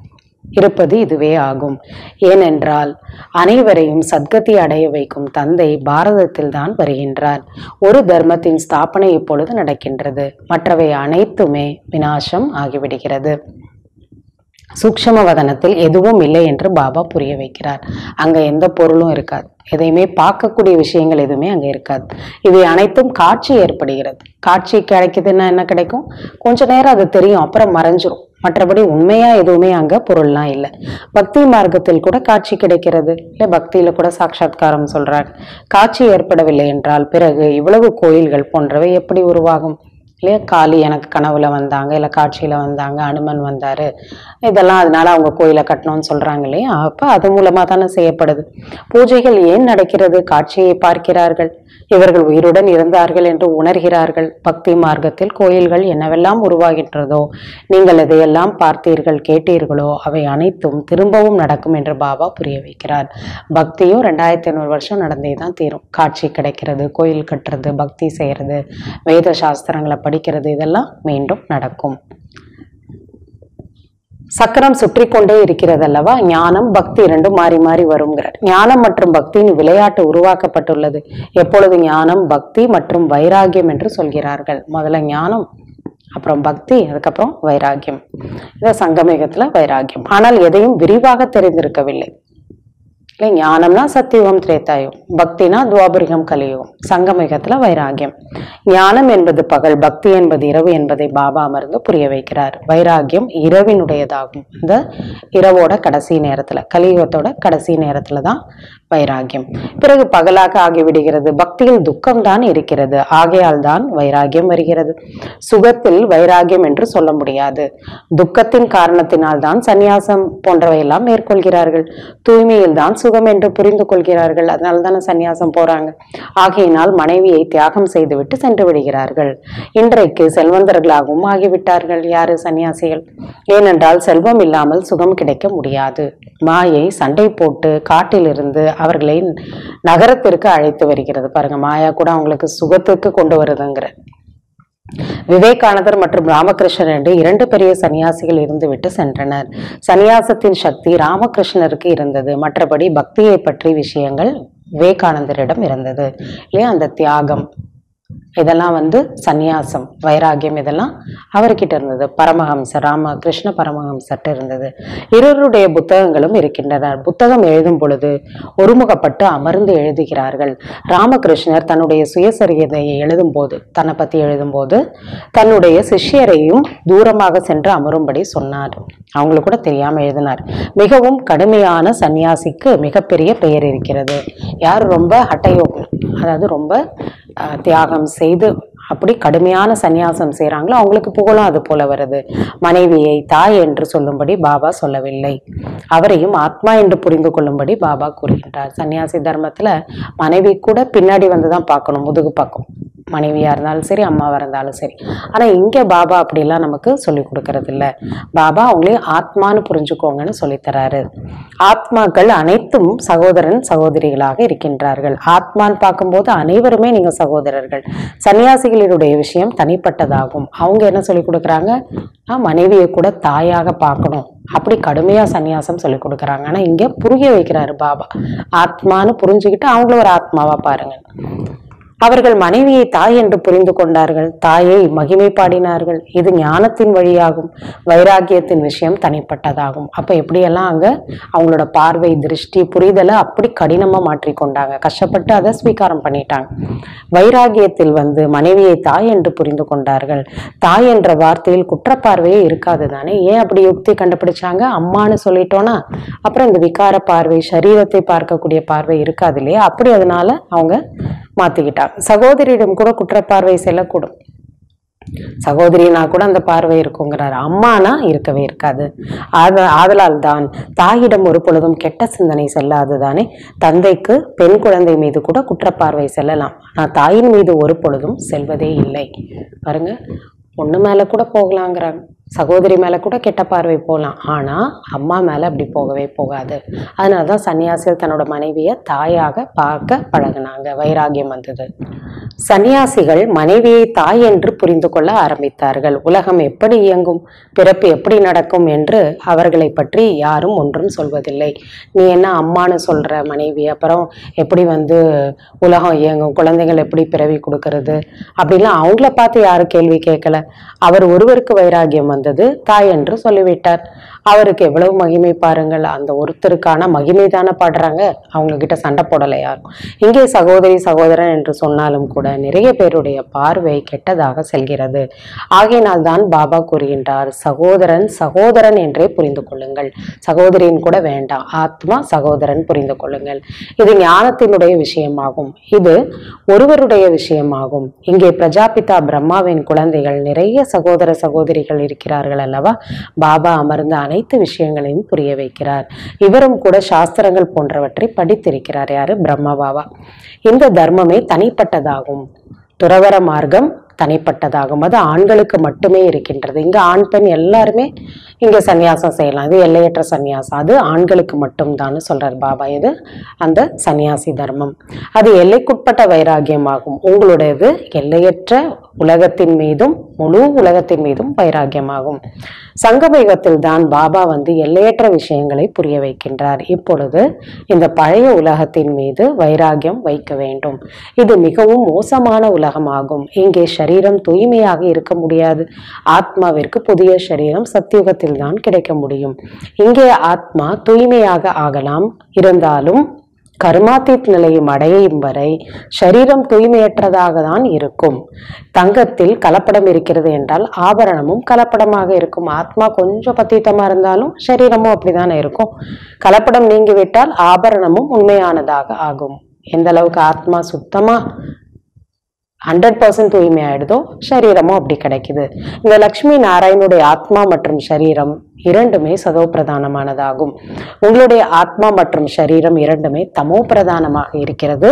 இருப்பது இதுவே ஆகும் ஏனென்றால் அனைவரையும் சத்கதி அடைய வைக்கும் தந்தை பாரதத்தில் தான் வருகின்றார் ஒரு தர்மத்தின் ஸ்தாபனை இப்பொழுது நடக்கின்றது மற்றவை அனைத்துமே வினாசம் ஆகிவிடுகிறது சூக்ஷ்ம வதனத்தில் எதுவும் இல்லை என்று பாபா புரிய வைக்கிறார் அங்க எந்த பொருளும் இருக்காது எதையுமே பார்க்கக்கூடிய விஷயங்கள் எதுவுமே அங்க இருக்காது இவை அனைத்தும் காட்சி ஏற்படுகிறது காட்சி கிடைக்குதுன்னா என்ன கிடைக்கும் கொஞ்ச நேரம் அது தெரியும் அப்புறம் மறைஞ்சிரும் மற்றபடி உண்மையா எதுவுமே அங்க பொருள்லாம் இல்லை பக்தி மார்க்கத்தில் கூட காட்சி கிடைக்கிறது இல்லை பக்தியில கூட சாட்சாத்காரம் சொல்றாங்க காட்சி ஏற்படவில்லை என்றால் பிறகு இவ்வளவு கோயில்கள் போன்றவை எப்படி உருவாகும் இல்லையா காளி எனக்கு கனவுல வந்தாங்க இல்லை காட்சியில வந்தாங்க அனுமன் வந்தாரு இதெல்லாம் அதனால அவங்க கோயிலை கட்டணும்னு சொல்றாங்க இல்லையா அப்ப அது மூலமா தானே செய்யப்படுது பூஜைகள் ஏன் நடக்கிறது காட்சியை பார்க்கிறார்கள் இவர்கள் உயிருடன் இருந்தார்கள் என்று உணர்கிறார்கள் பக்தி மார்க்கத்தில் கோயில்கள் என்னவெல்லாம் உருவாகின்றதோ நீங்கள் இதையெல்லாம் பார்த்தீர்கள் கேட்டீர்களோ அவை அனைத்தும் திரும்பவும் நடக்கும் என்று பாபா புரிய வைக்கிறார் பக்தியும் ரெண்டாயிரத்தி ஐநூறு வருஷம் நடந்தே தான் தீரும் காட்சி கிடைக்கிறது கோயில் கட்டுறது பக்தி செய்யறது வேத சாஸ்திரங்களை படிக்கிறது இதெல்லாம் மீண்டும் நடக்கும் சக்கரம் சுற்றி கொண்டே இருக்கிறது அல்லவா ஞானம் பக்தி இரண்டும் மாறி மாறி வருங்கிறார் ஞானம் மற்றும் பக்தியின் விளையாட்டு உருவாக்கப்பட்டுள்ளது எப்பொழுது ஞானம் பக்தி மற்றும் வைராகியம் என்று சொல்கிறார்கள் முதல்ல ஞானம் அப்புறம் பக்தி அதுக்கப்புறம் வைராகியம் இதை சங்கமேகத்துல வைராகியம் ஆனால் எதையும் விரிவாக தெரிந்திருக்கவில்லை இல்லை ஞானம்னா சத்தியுகம் திரேதாயுகம் பக்தினா துவாபரிகம் கலியுகம் சங்கமிகத்துல வைராகியம் ஞானம் என்பது பகல் பக்தி என்பது இரவு என்பதை பாபா அமர்ந்து புரிய வைக்கிறார் வைராகியம் இரவினுடையதாகும் இந்த இரவோட கடைசி நேரத்துல கலியுகத்தோட கடைசி நேரத்துல தான் வைராகியம் பிறகு பகலாக ஆகிவிடுகிறது பக்தியில் துக்கம் தான் இருக்கிறது ஆகையால் தான் வைராகியம் வருகிறது சுகத்தில் வைராகியம் என்று சொல்ல முடியாது துக்கத்தின் காரணத்தினால் தான் சந்நியாசம் போன்றவையெல்லாம் மேற்கொள்கிறார்கள் தூய்மையில் தான் சுகம் என்று புரிந்து கொள்கிறார்கள் அதனால தானே சந்நியாசம் போறாங்க ஆகையினால் மனைவியை தியாகம் செய்துவிட்டு சென்று விடுகிறார்கள் இன்றைக்கு செல்வந்தர்களாகவும் ஆகிவிட்டார்கள் யாரு சன்னியாசிகள் ஏனென்றால் செல்வம் இல்லாமல் சுகம் கிடைக்க முடியாது மாயை சண்டை போட்டு காட்டிலிருந்து அவர்களை நகரத்திற்கு அழைத்து வருகிறது பாருங்க மாயா கூட அவங்களுக்கு சுகத்துக்கு கொண்டு வருதுங்கிற விவேகானந்தர் மற்றும் ராமகிருஷ்ணர் என்று இரண்டு பெரிய சன்னியாசிகள் இருந்துவிட்டு சென்றனர் சன்னியாசத்தின் சக்தி ராமகிருஷ்ணருக்கு இருந்தது மற்றபடி பக்தியை பற்றி விஷயங்கள் விவேகானந்தரிடம் இருந்தது இல்லையா அந்த தியாகம் இதெல்லாம் வந்து சந்நியாசம் வைராகியம் இதெல்லாம் அவர்கிட்ட இருந்தது பரமஹம்சர் ராம கிருஷ்ண பரமஹம்சர்ட்ட இருந்தது இருவருடைய புத்தகங்களும் இருக்கின்றன புத்தகம் எழுதும் பொழுது ஒருமுகப்பட்டு அமர்ந்து எழுதுகிறார்கள் ராமகிருஷ்ணர் தன்னுடைய சுயசரிதையை எழுதும்போது தன்னை பத்தி எழுதும்போது தன்னுடைய சிஷ்யரையும் தூரமாக சென்று அமரும்படி சொன்னார் அவங்களுக்கு கூட தெரியாம எழுதினார் மிகவும் கடுமையான சந்நியாசிக்கு மிகப்பெரிய பெயர் இருக்கிறது யார் ரொம்ப ஹட்டயோகம் அதாவது ரொம்ப அஹ், தியாகம் செய்து அப்படி கடுமையான சந்நியாசம் செய்றாங்களோ அவங்களுக்கு புகழும் அது போல வருது மனைவியை தாய் என்று சொல்லும்படி பாபா சொல்லவில்லை அவரையும் ஆத்மா என்று புரிந்து கொள்ளும்படி பாபா கூறுகின்றார் சன்னியாசி தர்மத்துல மனைவி கூட பின்னாடி வந்து தான் பார்க்கணும் முதுகு பக்கம் மனைவியா இருந்தாலும் சரி அம்மாவா இருந்தாலும் சரி ஆனா இங்க பாபா அப்படிலாம் நமக்கு சொல்லி கொடுக்கறது இல்ல பாபா அவங்களே ஆத்மான்னு புரிஞ்சுக்கோங்கன்னு சொல்லித் தராரு ஆத்மாக்கள் அனைத்தும் சகோதரன் சகோதரிகளாக இருக்கின்றார்கள் ஆத்மான்னு பார்க்கும்போது அனைவருமே நீங்க சகோதரர்கள் சன்னியாசிகளுடைய விஷயம் தனிப்பட்டதாகும் அவங்க என்ன சொல்லி கொடுக்குறாங்க ஆஹ் மனைவியை கூட தாயாக பார்க்கணும் அப்படி கடுமையா சன்னியாசம் சொல்லி கொடுக்குறாங்க ஆனா இங்க புரிய வைக்கிறாரு பாபா ஆத்மான்னு புரிஞ்சுக்கிட்டு அவங்கள ஒரு ஆத்மாவா பாருங்க அவர்கள் மனைவியை தாய் என்று புரிந்து கொண்டார்கள் தாயை மகிமை பாடினார்கள் இது ஞானத்தின் வழியாகும் வைராகியத்தின் விஷயம் தனிப்பட்டதாகும் அப்ப எப்படியெல்லாம் அங்க அவங்களோட பார்வை திருஷ்டி புரிதலை அப்படி கடினமா மாற்றிக்கொண்டாங்க கஷ்டப்பட்டு அதை ஸ்வீகாரம் பண்ணிட்டாங்க வைராகியத்தில் வந்து மனைவியை தாய் என்று புரிந்து கொண்டார்கள் தாய் என்ற வார்த்தையில் குற்றப்பார்வையே இருக்காது தானே ஏன் அப்படி யுக்தி கண்டுபிடிச்சாங்க அம்மான்னு சொல்லிட்டோன்னா அப்புறம் இந்த விகார பார்வை சரீரத்தை பார்க்கக்கூடிய பார்வை இருக்காது இல்லையா அப்படி அதனால அவங்க மாத்திக்கிட்டாங்க சகோதரியிடம் கூட குற்றப்பார்வை செல்லக்கூடும் சகோதரினா கூட அந்த பார்வை இருக்குங்கிறார் அம்மானா இருக்கவே இருக்காது ஆத ஆதலால் தான் தாயிடம் ஒரு பொழுதும் கெட்ட சிந்தனை செல்லாதுதானே தந்தைக்கு பெண் குழந்தை மீது கூட குற்றப்பார்வை செல்லலாம் ஆனால் தாயின் மீது ஒரு பொழுதும் செல்வதே இல்லை பாருங்க பொண்ணு மேல கூட போகலாங்கிறாங்க சகோதரி மேல கூட கெட்ட பார்வை போகலாம் ஆனா அம்மா மேல அப்படி போகவே போகாது அதனாலதான் சன்னியாசிகள் தன்னோட மனைவியை தாயாக பார்க்க பழகுனாங்க வைராகியம் வந்தது சன்னியாசிகள் மனைவியை தாய் என்று புரிந்து கொள்ள ஆரம்பித்தார்கள் உலகம் எப்படி இயங்கும் பிறப்பு எப்படி நடக்கும் என்று அவர்களை பற்றி யாரும் ஒன்றும் சொல்வதில்லை நீ என்ன அம்மான்னு சொல்ற மனைவி அப்புறம் எப்படி வந்து உலகம் இயங்கும் குழந்தைகள் எப்படி பிறவி கொடுக்கறது அப்படிலாம் அவங்கள பார்த்து யாரும் கேள்வி கேட்கல அவர் ஒருவருக்கு வைராகியம் வந்தது தாய் என்று சொல்லிவிட்டார் அவருக்கு எவ்வளவு மகிமை பாருங்கள் அந்த ஒருத்தருக்கான மகிமை தானே பாடுறாங்க அவங்க கிட்ட சண்டை போடலை யாரும் இங்கே சகோதரி சகோதரன் என்று சொன்னாலும் கூட நிறைய பேருடைய பார்வை கெட்டதாக செல்கிறது ஆகையினால் தான் பாபா கூறுகின்றார் சகோதரன் சகோதரன் என்றே புரிந்து கொள்ளுங்கள் சகோதரின் கூட வேண்டாம் ஆத்மா சகோதரன் புரிந்து கொள்ளுங்கள் இது ஞானத்தினுடைய விஷயமாகும் இது ஒருவருடைய விஷயமாகும் இங்கே பிரஜாபிதா பிரம்மாவின் குழந்தைகள் நிறைய சகோதர சகோதரிகள் இருக்கிறார்கள் அல்லவா பாபா அமர்ந்த அனைத்து விஷயங்களையும் புரிய வைக்கிறார் இவரும் கூட சாஸ்திரங்கள் போன்றவற்றை படித்திருக்கிறார் யாரு பிரம்மா பாபா இந்த தர்மமே தனிப்பட்டதாகும் துறவர மார்க்கம் தனிப்பட்டதாகும் அது ஆண்களுக்கு மட்டுமே இருக்கின்றது இங்க ஆண் பெண் எல்லாருமே இங்க சந்நியாசம் செய்யலாம் இது எல்லையற்ற சந்நியாசம் அது ஆண்களுக்கு மட்டும்தான் சொல்றார் பாபா இது அந்த சந்நியாசி தர்மம் அது எல்லைக்குட்பட்ட வைராகியமாகும் உங்களுடையது எல்லையற்ற உலகத்தின் மீதும் முழு உலகத்தின் மீதும் வைராகியமாகும் சங்கமயுகத்தில் தான் பாபா வந்து எல்லையற்ற விஷயங்களை புரிய வைக்கின்றார் இப்பொழுது இந்த பழைய உலகத்தின் மீது வைராகியம் வைக்க வேண்டும் இது மிகவும் மோசமான உலகமாகும் இங்கே சரீரம் தூய்மையாக இருக்க முடியாது ஆத்மாவிற்கு புதிய சரீரம் சத்தியுகத்தில் தான் கிடைக்க முடியும் இங்கே ஆத்மா தூய்மையாக ஆகலாம் இருந்தாலும் கர்மாத்தீத் நிலையும் அடையும் வரை சரீரம் தூய்மையற்றதாக தான் இருக்கும் தங்கத்தில் கலப்படம் இருக்கிறது என்றால் ஆபரணமும் கலப்படமாக இருக்கும் ஆத்மா கொஞ்சம் பத்தீத்தமா இருந்தாலும் சரீரமும் அப்படிதானே இருக்கும் கலப்படம் நீங்கிவிட்டால் ஆபரணமும் உண்மையானதாக ஆகும் எந்த அளவுக்கு ஆத்மா சுத்தமா ஹண்ட்ரட் பர்சன்ட் தூய்மை ஆயிடுதோ சரீரமும் அப்படி கிடைக்குது இந்த லக்ஷ்மி நாராயணுடைய ஆத்மா மற்றும் சரீரம் இரண்டுமே சதோ பிரதானமானதாகும் உங்களுடைய ஆத்மா மற்றும் சரீரம் இரண்டுமே தமோ பிரதானமாக இருக்கிறது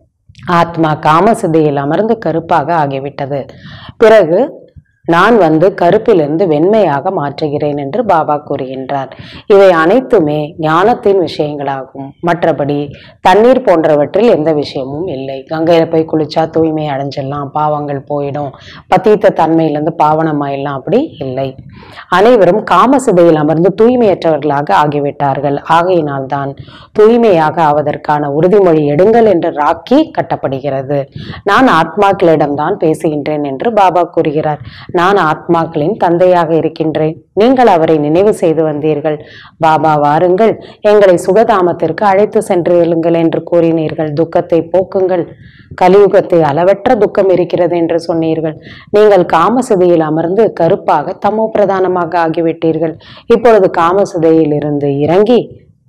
ஆத்மா காமசிதையில் அமர்ந்து கருப்பாக ஆகிவிட்டது பிறகு நான் வந்து கருப்பிலிருந்து வெண்மையாக மாற்றுகிறேன் என்று பாபா கூறுகின்றார் இவை அனைத்துமே ஞானத்தின் விஷயங்களாகும் மற்றபடி தண்ணீர் போன்றவற்றில் எந்த விஷயமும் இல்லை கங்கையில போய் குளிச்சா தூய்மை அடைஞ்சிடலாம் பாவங்கள் போயிடும் பத்தீத்த தன்மையிலிருந்து பாவனமாயிடலாம் அப்படி இல்லை அனைவரும் காமசிதையில் அமர்ந்து தூய்மையற்றவர்களாக ஆகிவிட்டார்கள் ஆகையினால் தான் தூய்மையாக ஆவதற்கான உறுதிமொழி எடுங்கள் என்று ராக்கி கட்டப்படுகிறது நான் ஆத்மாக்களிடம்தான் பேசுகின்றேன் என்று பாபா கூறுகிறார் நான் ஆத்மாக்களின் தந்தையாக இருக்கின்றேன் நீங்கள் அவரை நினைவு செய்து வந்தீர்கள் பாபா வாருங்கள் எங்களை சுகதாமத்திற்கு அழைத்து சென்றுங்கள் என்று கூறினீர்கள் துக்கத்தை போக்குங்கள் கலியுகத்தை அளவற்ற துக்கம் இருக்கிறது என்று சொன்னீர்கள் நீங்கள் காமசதையில் அமர்ந்து கருப்பாக தமோ பிரதானமாக ஆகிவிட்டீர்கள் இப்பொழுது காமசதையில் இருந்து இறங்கி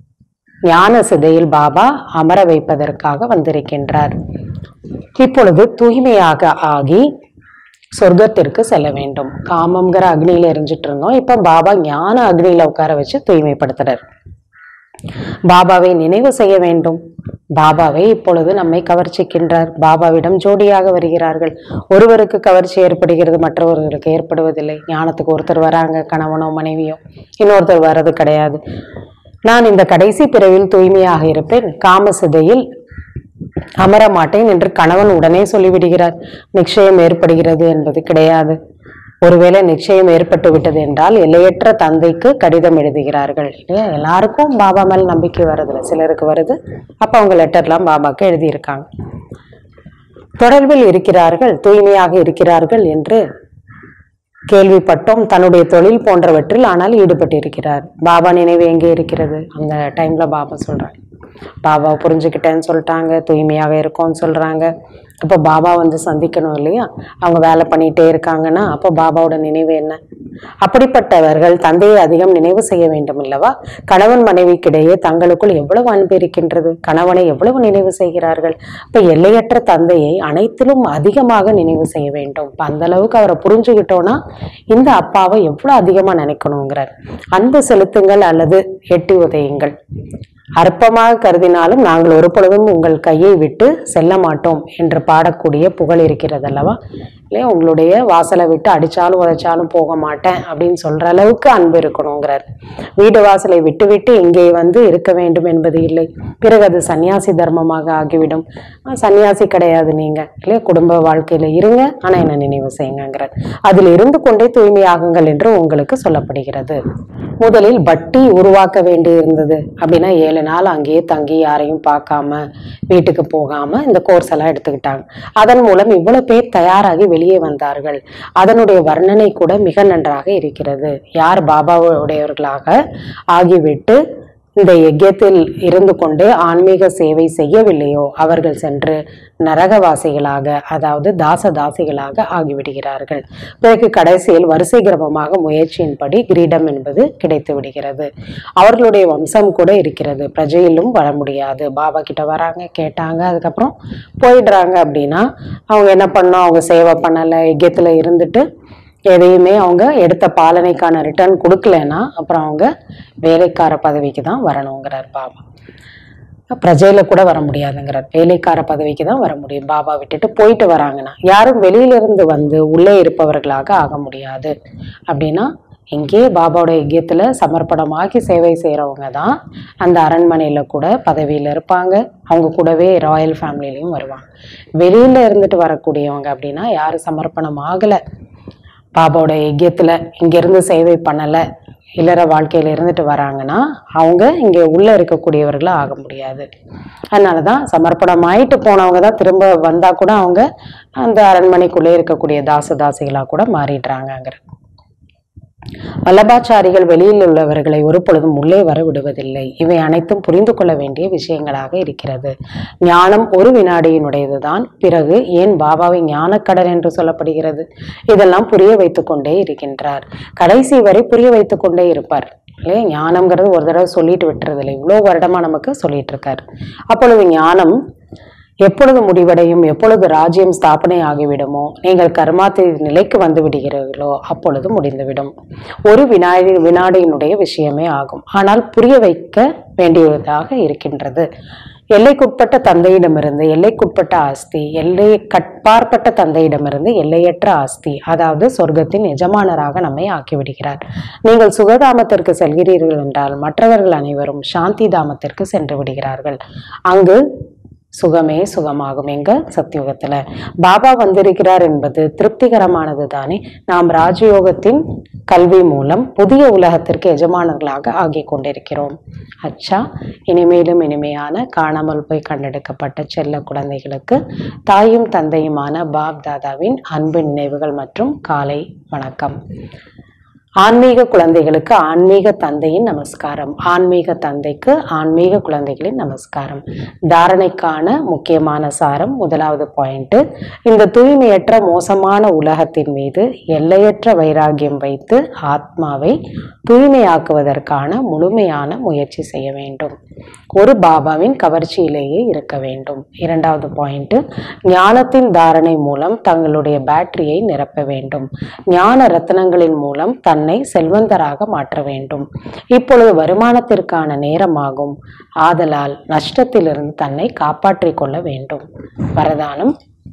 ஞான சிதையில் பாபா அமர வைப்பதற்காக வந்திருக்கின்றார் இப்பொழுது தூய்மையாக ஆகி சொர்க்கத்திற்கு செல்ல வேண்டும் காமம்ங்கிற அக்னியில எரிஞ்சிட்டு இருந்தோம் இப்ப பாபா ஞான அக்னியில உட்கார வச்சு தூய்மைப்படுத்துறார் பாபாவை நினைவு செய்ய வேண்டும் பாபாவை இப்பொழுது நம்மை கவர்ச்சிக்கின்றார் பாபாவிடம் ஜோடியாக வருகிறார்கள் ஒருவருக்கு கவர்ச்சி ஏற்படுகிறது மற்றவர்களுக்கு ஏற்படுவதில்லை ஞானத்துக்கு ஒருத்தர் வராங்க கணவனோ மனைவியோ இன்னொருத்தர் வர்றது கிடையாது நான் இந்த கடைசி பிறவில் தூய்மையாக இருப்பேன் காமசிதையில் அமர மாட்டேன் என்று கணவன் உடனே சொல்லிவிடுகிறார் நிச்சயம் ஏற்படுகிறது என்பது கிடையாது ஒருவேளை நிச்சயம் ஏற்பட்டு விட்டது என்றால் எல்லையற்ற தந்தைக்கு கடிதம் எழுதுகிறார்கள் இல்லையா எல்லாருக்கும் பாபா மேல் நம்பிக்கை வருதுல சிலருக்கு வருது அப்ப அவங்க லெட்டர்லாம் பாபாக்கு எழுதியிருக்காங்க தொடர்பில் இருக்கிறார்கள் தூய்மையாக இருக்கிறார்கள் என்று கேள்விப்பட்டோம் தன்னுடைய தொழில் போன்றவற்றில் ஆனால் ஈடுபட்டிருக்கிறார் பாபா நினைவு எங்கே இருக்கிறது அந்த டைம்ல பாபா சொல்றாங்க பாபாவை புரிஞ்சுக்கிட்டேன்னு சொல்லிட்டாங்க தூய்மையாக இருக்கோம்னு சொல்றாங்க அப்போ பாபா வந்து சந்திக்கணும் இல்லையா அவங்க வேலை பண்ணிட்டே இருக்காங்கன்னா அப்போ பாபாவோட நினைவு என்ன அப்படிப்பட்டவர்கள் தந்தையை அதிகம் நினைவு செய்ய வேண்டும் அல்லவா கணவன் மனைவிக்கிடையே தங்களுக்குள் எவ்வளவு அன்பு இருக்கின்றது கணவனை எவ்வளவு நினைவு செய்கிறார்கள் இப்ப எல்லையற்ற தந்தையை அனைத்திலும் அதிகமாக நினைவு செய்ய வேண்டும் இப்ப அந்த அளவுக்கு அவரை புரிஞ்சுக்கிட்டோம்னா இந்த அப்பாவை எவ்வளவு அதிகமா நினைக்கணுங்கிறார் அன்பு செலுத்துங்கள் அல்லது எட்டி உதையுங்கள் அற்பமாக கருதினாலும் நாங்கள் ஒரு பொழுதும் உங்கள் கையை விட்டு செல்ல மாட்டோம் என்று பாடக்கூடிய புகழ் இருக்கிறது அல்லவா இல்லையா உங்களுடைய வாசலை விட்டு அடிச்சாலும் உதைச்சாலும் போக மாட்டேன் அப்படின்னு சொல்ற அளவுக்கு அன்பு இருக்கணுங்கிறார் வீடு வாசலை விட்டு விட்டு இங்கே வந்து இருக்க வேண்டும் என்பது இல்லை பிறகு அது சன்னியாசி தர்மமாக ஆகிவிடும் ஆஹ் சன்னியாசி கிடையாது நீங்க இல்லையா குடும்ப வாழ்க்கையில இருங்க ஆனா என்ன நினைவு செய்யுங்கிறார் அதில் இருந்து கொண்டே தூய்மையாகுங்கள் என்று உங்களுக்கு சொல்லப்படுகிறது முதலில் பட்டி உருவாக்க வேண்டி இருந்தது அப்படின்னா ஏழு நாள் அங்கேயே தங்கி யாரையும் பார்க்காம வீட்டுக்கு போகாம இந்த கோர்ஸ் எல்லாம் எடுத்துக்கிட்டாங்க அதன் மூலம் இவ்வளவு பேர் தயாராகி வெளியே வந்தார்கள் அதனுடைய வர்ணனை கூட மிக நன்றாக இருக்கிறது யார் பாபாவுடையவர்களாக ஆகிவிட்டு இந்த யஜ்யத்தில் இருந்து கொண்டு ஆன்மீக சேவை செய்யவில்லையோ அவர்கள் சென்று நரகவாசிகளாக அதாவது தாச தாசிகளாக ஆகிவிடுகிறார்கள் பிறகு கடைசியில் வரிசை கிரமமாக முயற்சியின்படி கிரீடம் என்பது கிடைத்து விடுகிறது அவர்களுடைய வம்சம் கூட இருக்கிறது பிரஜையிலும் வர முடியாது பாபா கிட்ட வராங்க கேட்டாங்க அதுக்கப்புறம் போயிடுறாங்க அப்படின்னா அவங்க என்ன பண்ணோம் அவங்க சேவை பண்ணலை யஜ்யத்தில் இருந்துட்டு எதையுமே அவங்க எடுத்த பாலனைக்கான ரிட்டர்ன் கொடுக்கலன்னா அப்புறம் அவங்க வேலைக்கார பதவிக்கு தான் வரணுங்கிறார் பாபா பிரஜையில கூட வர முடியாதுங்கிறார் வேலைக்கார பதவிக்கு தான் வர முடியும் பாபா விட்டுட்டு போயிட்டு வராங்கன்னா யாரும் வெளியில இருந்து வந்து உள்ளே இருப்பவர்களாக ஆக முடியாது அப்படின்னா இங்கே பாபாவோட யஜ்யத்துல சமர்ப்பணமாகி சேவை செய்கிறவங்க தான் அந்த அரண்மனையில கூட பதவியில இருப்பாங்க அவங்க கூடவே ராயல் ஃபேமிலிலையும் வருவாங்க வெளியில இருந்துட்டு வரக்கூடியவங்க அப்படின்னா யாரும் சமர்ப்பணம் ஆகலை பாபாவோட யஜ்யத்துல இங்கிருந்து சேவை பண்ணலை இல்லற வாழ்க்கையில இருந்துட்டு வராங்கன்னா அவங்க இங்க உள்ள இருக்கக்கூடியவர்களா ஆக முடியாது அதனாலதான் சமர்ப்பணம் ஆயிட்டு போனவங்க தான் திரும்ப வந்தா கூட அவங்க அந்த அரண்மனைக்குள்ளே இருக்கக்கூடிய தாச தாசிகளா கூட மாறிடுறாங்கங்கிற வல்லபாச்சாரிகள் வெளியில் உள்ளவர்களை ஒரு பொழுதும் உள்ளே வர விடுவதில்லை இவை அனைத்தும் புரிந்து கொள்ள வேண்டிய விஷயங்களாக இருக்கிறது ஞானம் ஒரு வினாடியினுடையதுதான் பிறகு ஏன் பாபாவை ஞானக்கடல் என்று சொல்லப்படுகிறது இதெல்லாம் புரிய வைத்துக் கொண்டே இருக்கின்றார் கடைசி வரை புரிய வைத்துக் கொண்டே இருப்பார் இல்லையா ஞானம்ங்கிறது ஒரு தடவை சொல்லிட்டு விட்டுறது இல்லை இவ்வளோ வருடமா நமக்கு சொல்லிட்டு இருக்காரு அப்பொழுது ஞானம் எப்பொழுது முடிவடையும் எப்பொழுது ராஜ்யம் ஸ்தாபனை ஆகிவிடுமோ நீங்கள் கர்மாத்தி நிலைக்கு வந்து விடுகிறீர்களோ அப்பொழுது முடிந்துவிடும் ஒரு வினாடி வினாடியினுடைய விஷயமே ஆகும் ஆனால் புரிய வைக்க வேண்டியதாக இருக்கின்றது எல்லைக்குட்பட்ட தந்தையிடமிருந்து எல்லைக்குட்பட்ட ஆஸ்தி எல்லை கட்பார்ப்பட்ட தந்தையிடமிருந்து எல்லையற்ற ஆஸ்தி அதாவது சொர்க்கத்தின் எஜமானராக நம்மை ஆக்கிவிடுகிறார் நீங்கள் சுகதாமத்திற்கு செல்கிறீர்கள் என்றால் மற்றவர்கள் அனைவரும் சாந்தி தாமத்திற்கு சென்று விடுகிறார்கள் அங்கு சுகமே சுகமாகும் எங்க சத்தியுகத்துல பாபா வந்திருக்கிறார் என்பது திருப்திகரமானது தானே நாம் ராஜயோகத்தின் கல்வி மூலம் புதிய உலகத்திற்கு எஜமானர்களாக ஆகிக் கொண்டிருக்கிறோம் அச்சா இனிமேலும் இனிமையான காணாமல் போய் கண்டெடுக்கப்பட்ட செல்ல குழந்தைகளுக்கு தாயும் தந்தையுமான பாப் தாதாவின் அன்பு நினைவுகள் மற்றும் காலை வணக்கம் ஆன்மீக குழந்தைகளுக்கு ஆன்மீக தந்தையின் நமஸ்காரம் ஆன்மீக தந்தைக்கு ஆன்மீக குழந்தைகளின் நமஸ்காரம் தாரணைக்கான முக்கியமான சாரம் முதலாவது பாயிண்ட் இந்த தூய்மையற்ற மோசமான உலகத்தின் மீது எல்லையற்ற வைராகியம் வைத்து ஆத்மாவை தூய்மையாக்குவதற்கான முழுமையான முயற்சி செய்ய வேண்டும் ஒரு பாபாவின் கவர்ச்சியிலேயே இருக்க வேண்டும் இரண்டாவது பாயிண்ட் ஞானத்தின் தாரணை மூலம் தங்களுடைய பேட்டரியை நிரப்ப வேண்டும் ஞான ரத்னங்களின் மூலம் தன்னை செல்வந்தராக மாற்ற வேண்டும் இப்பொழுது வருமானத்திற்கான நேரமாகும் ஆதலால் நஷ்டத்திலிருந்து தன்னை காப்பாற்றிக் கொள்ள வேண்டும் வரதானம்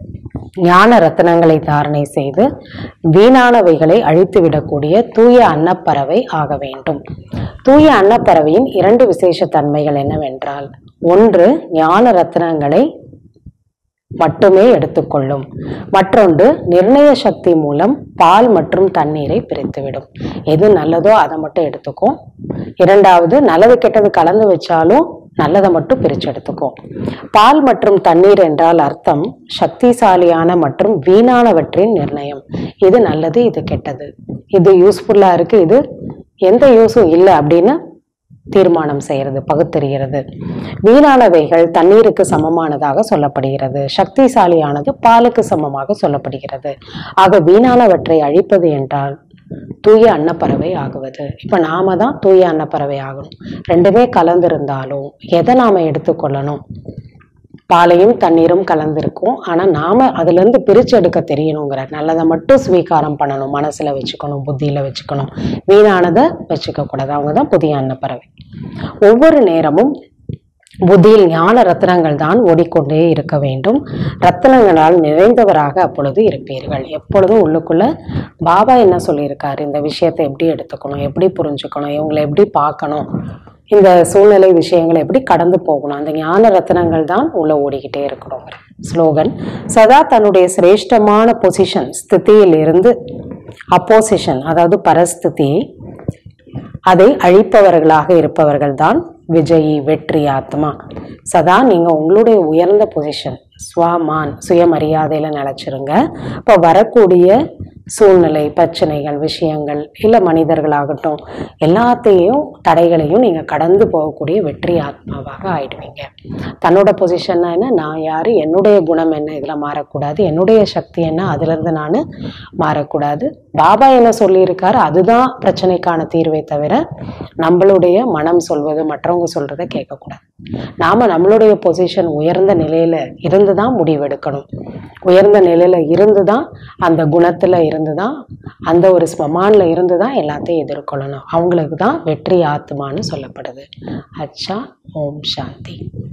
ஞான ரத்னங்களை தாரணை செய்து வீணானவைகளை அழித்துவிடக்கூடிய தூய அன்னப்பறவை ஆக வேண்டும் தூய அன்னப்பறவையின் இரண்டு விசேஷ தன்மைகள் என்னவென்றால் ஒன்று ஞான ரத்னங்களை மட்டுமே எடுத்துக்கொள்ளும் மற்றொன்று நிர்ணய சக்தி மூலம் பால் மற்றும் தண்ணீரை பிரித்துவிடும் எது நல்லதோ அதை மட்டும் எடுத்துக்கும் இரண்டாவது நல்லது கெட்டது கலந்து வச்சாலும் நல்லதை மட்டும் பிரிச்சு எடுத்துக்கும் பால் மற்றும் தண்ணீர் என்றால் அர்த்தம் சக்திசாலியான மற்றும் வீணானவற்றின் நிர்ணயம் இது நல்லது இது கெட்டது இது யூஸ்ஃபுல்லா இருக்கு இது எந்த யூஸும் இல்லை அப்படின்னு தீர்மானம் செய்கிறது பகுத்தறிகிறது வீணானவைகள் தண்ணீருக்கு சமமானதாக சொல்லப்படுகிறது சக்திசாலியானது பாலுக்கு சமமாக சொல்லப்படுகிறது ஆக வீணானவற்றை அழிப்பது என்றால் தூய அன்னப்பறவை ஆகுவது இப்ப நாம தான் தூய அன்னப்பறவை ஆகணும் ரெண்டுமே கலந்திருந்தாலும் எதை நாம எடுத்துக்கொள்ளணும் பாலையும் தண்ணீரும் கலந்திருக்கும் ஆனா நாம அதுல இருந்து பிரிச்சு எடுக்க தெரியணுங்கிற நல்லதை மட்டும் ஸ்வீகாரம் பண்ணணும் மனசுல வச்சுக்கணும் புத்தியில வச்சுக்கணும் வீணானதை வச்சுக்க கூடாது அவங்க தான் புதிய அன்னப்பறவை ஒவ்வொரு நேரமும் புத்தியில் ஞான ரத்தினங்கள் தான் ஓடிக்கொண்டே இருக்க வேண்டும் ரத்தினங்களால் நிறைந்தவராக அப்பொழுது இருப்பீர்கள் எப்பொழுதும் உள்ளுக்குள்ள பாபா என்ன சொல்லியிருக்காரு இந்த விஷயத்தை எப்படி எடுத்துக்கணும் எப்படி புரிஞ்சுக்கணும் இவங்களை எப்படி பார்க்கணும் இந்த சூழ்நிலை விஷயங்களை எப்படி கடந்து போகணும் அந்த ஞான ரத்தினங்கள் தான் உள்ள ஓடிக்கிட்டே இருக்கணும் ஸ்லோகன் சதா தன்னுடைய சிரேஷ்டமான பொசிஷன் ஸ்திதியில் இருந்து அப்போசிஷன் அதாவது பரஸ்திதி அதை அழிப்பவர்களாக இருப்பவர்கள் தான் விஜயி வெற்றி ஆத்மா சதா நீங்க உங்களுடைய உயர்ந்த பொசிஷன் ஸ்வமான் சுயமரியாதையில நினைச்சிருங்க இப்போ வரக்கூடிய சூழ்நிலை பிரச்சனைகள் விஷயங்கள் இல்லை மனிதர்களாகட்டும் எல்லாத்தையும் தடைகளையும் நீங்க கடந்து போகக்கூடிய வெற்றி ஆத்மாவாக ஆயிடுவீங்க தன்னோட பொசிஷன்னா என்ன நான் யாரு என்னுடைய குணம் என்ன இதுல மாறக்கூடாது என்னுடைய சக்தி என்ன அதுல இருந்து நான் மாறக்கூடாது பாபா என்ன சொல்லியிருக்காரு அதுதான் பிரச்சனைக்கான தீர்வை தவிர நம்மளுடைய மனம் சொல்வது மற்றவங்க சொல்றதை கேட்கக்கூடாது நாம நம்மளுடைய பொசிஷன் உயர்ந்த நிலையில இருந்து தான் முடிவெடுக்கணும் உயர்ந்த நிலையில இருந்து தான் அந்த குணத்துல இருந்து தான் அந்த ஒரு ஸ்மமான்ல இருந்து தான் எல்லாத்தையும் எதிர்கொள்ளணும் அவங்களுக்கு தான் வெற்றி ஆத்மான்னு சொல்லப்படுது அச்சா ஓம் சாந்தி